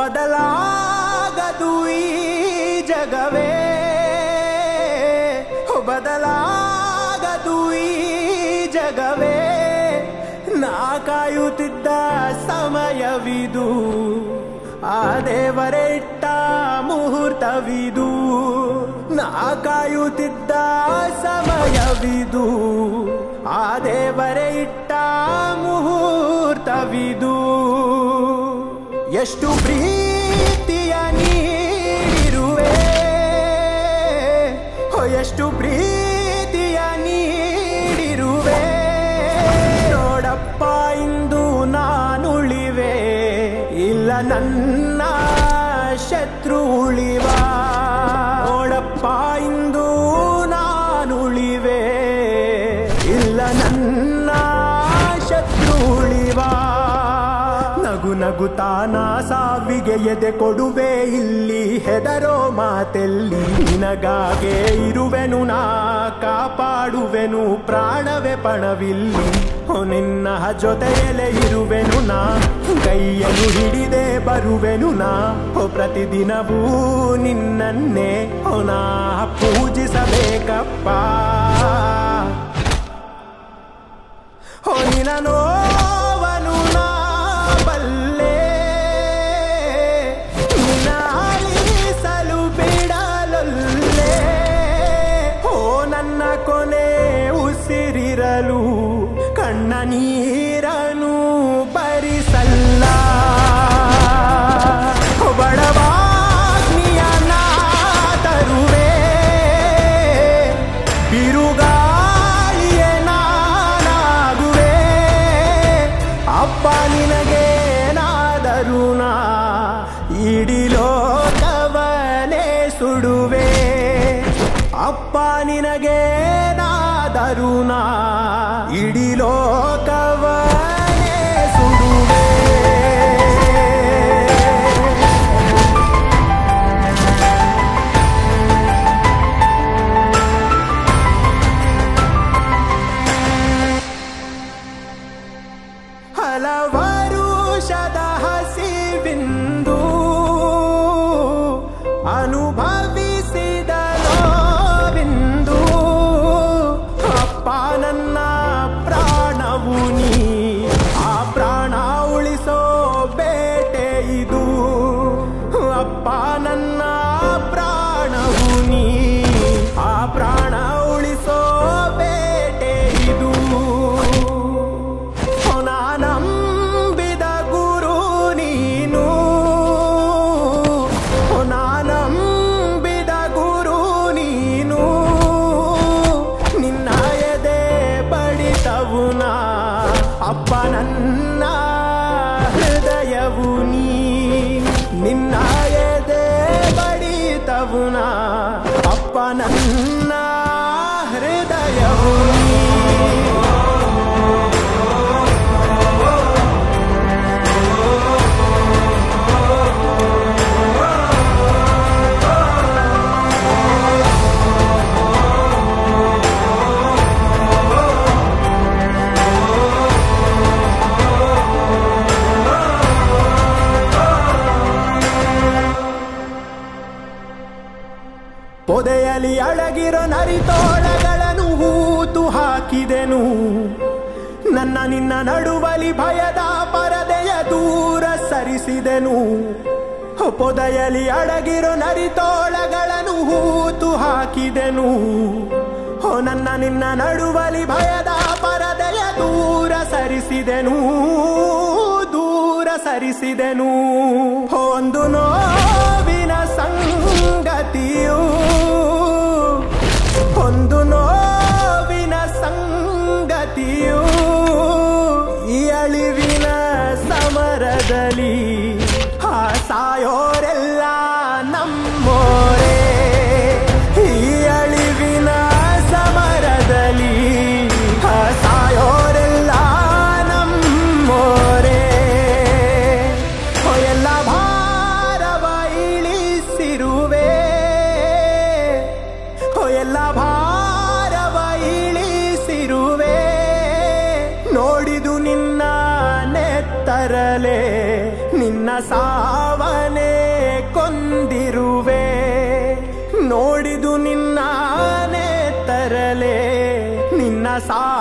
ಬದಲಾಗದು ಈ ಜಗವೇ ಹೋ ಬದಲಾಗದು ಈ ಜಗವೇ ನಾ ಕಾಯುತ್ತಿದ್ದ ಸಮಯವಿದು ಆ ದೇವರೇ ಇಟ್ಟ ಮುಹೂರ್ತವಿದು ನಾ ಕಾಯುತ್ತಿದ್ದ ಸಮಯವಿದು ಆ ದೇವರೇ ಇಟ್ಟ ಮುಹೂರ್ತವಿದು ಎಷ್ಟು ಪ್ರೀತಿಯ ನೀಡಿರುವೆ ಹೋ ಎಷ್ಟು ಪ್ರೀತಿಯ ನೀಡಿರುವೆ ನೋಡಪ್ಪ ಇಂದು ನಾನುಳಿವೆ ಇಲ್ಲ ನನ್ನ ಶತ್ರು ಉಳಿವ ನೋಡಪ್ಪ ಇಂದು ನಾನುಳಿವೆ ಇಲ್ಲ ನನ್ನ ಶತ್ರು ಉಳಿವ ನಗು ನಗುತ್ತಾನ ಸಾವಿಗೆ ಎದೆ ಕೊಡುವೆ ಇಲ್ಲಿ ಹೆದರೋ ಮಾತೆಲ್ಲಿ ನಿನಗಾಗೆ ಇರುವೆನು ನಾ ಕಾಪಾಡುವೆನು ಪ್ರಾಣವೇ ಪಣವಿಲ್ಲಿ ಹೋ ನಿನ್ನ ಜೊತೆಯಲ್ಲೇ ಇರುವೆನು ನಾ ಕೈಯನ್ನು ಹಿಡಿದೆ ಬರುವೆನು ನಾ ಹೋ ಪ್ರತಿದಿನವೂ ನಿನ್ನನ್ನೇ ಹೋ ನಾ ಪೂಜಿಸಬೇಕಪ್ಪ ಹೋ ನಿನ ನೋವನು ನಾ ಬಲ್ಲೆ ನಿನ್ನ ಅಲಿಸಲು ಬಿಡಲೊಲ್ಲೆ ಹೋ ನನ್ನ ಕೊನೆ ಉಸಿರಿರಲು ಕಣ್ಣ ನೀರನು ಬರಿಸಲ್ಲ ಹೋ ಬಡವಾಗ್ನಿಯ ನಾ ತರುವೆ ಬಿರುಗಾಳಿಯೇ ನಾನಾಗುವೆ ಅಪ್ಪ ನಿನಗೆ ನಾದರೂ ನಾ ಇಡೀ ಲೋಕವನೇ ಸುಡುವೆ ಅಪ್ಪ ನಿನಗೆ ನಾದರೂ ನಾ ಇಡೀ ಲೋಕವನೇ ಸುಡುವೆ ಹಲವಾರು ಶದ ಹಸಿವಿಂದು ಅನುಭವಿಸಿದ ನೋವಿಂದು ಅಪ್ಪ ನನ್ನ ಪ್ರಾಣವು ನೀ ಆ ಪ್ರಾಣ ಉಳಿಸೋ ಬೇಟೆ ಇದು ಅಪ್ಪ ನನ್ನ ಪ್ರಾಣವು ನೀ ಆ ಪ್ರಾಣ ಉಳಿಸೋ ಬೇಟೆ ಇದು ನಾನಂಬಿದ ಗುರು ನೀನು ನಾನಂಬಿದ ಗುರು ನೀನು ನಿನ್ನ ಎದೆ ಬಡಿತವು ನಾ ಅಪ್ಪ ನನ್ನ ಹೃದಯವು ನೀ ನಿನ್ನ ಎದೆ ಬಡಿತವು ನಾ ಅಪ್ಪ ನನ್ನ ಹೃದಯವು ನೀ ಪೊದೆಯಲ್ಲಿ ಅಳಗಿರೋ ನರಿತೋಳಗಳನ್ನು ಹೂತು ಹಾಕಿದೆನು ನನ್ನ ನಿನ್ನ ನಡುವಲಿ ಭಯದ ಪರದೆಯ ದೂರ ಸರಿಸಿದೆನು ಪೊದೆಯಲ್ಲಿ ಅಡಗಿರೋ ನರಿತೋಳಗಳನ್ನು ಹೂತು ಹಾಕಿದೆನು ಹೋ ನನ್ನ ನಿನ್ನ ನಡುವಲಿ ಭಯದ ಪರದೆಯ ದೂರ ಸರಿಸಿದೆನು ದೂರ ಸರಿಸಿದೆನು ಒಂದು ನೋವಿನ ಸಂಗತಿಯು ಒಂದು ನೋವಿನ ಸಂಗತಿಯು ಈ ಅಳಿವಿನ ಸಮರದಲ್ಲಿ ಆ ಸಾಯೋರೆಲ್ಲ ನಮ್ಮೋರೇ ಈ ಅಳಿವಿನ ಸಮರದಲ್ಲಿ ಆ ಸಾಯೋರೆಲ್ಲ ನಮ್ಮೋರೇ ಓ ಎಲ್ಲ ಭಾರವ ಇಳಿಸಿರುವೆ ಓ ಎಲ್ಲ ಭಾರವ ಇಳಿಸಿರುವೆ ನೋಡಿದು ನಿನ್ನ ನೆತ್ತರಲೆ ನಿನ್ನ ಸಾವನೆ ಮುರಿದು ನಿನ್ನಾನೆ ತರಲೆ ನಿನ್ನ ಸಾ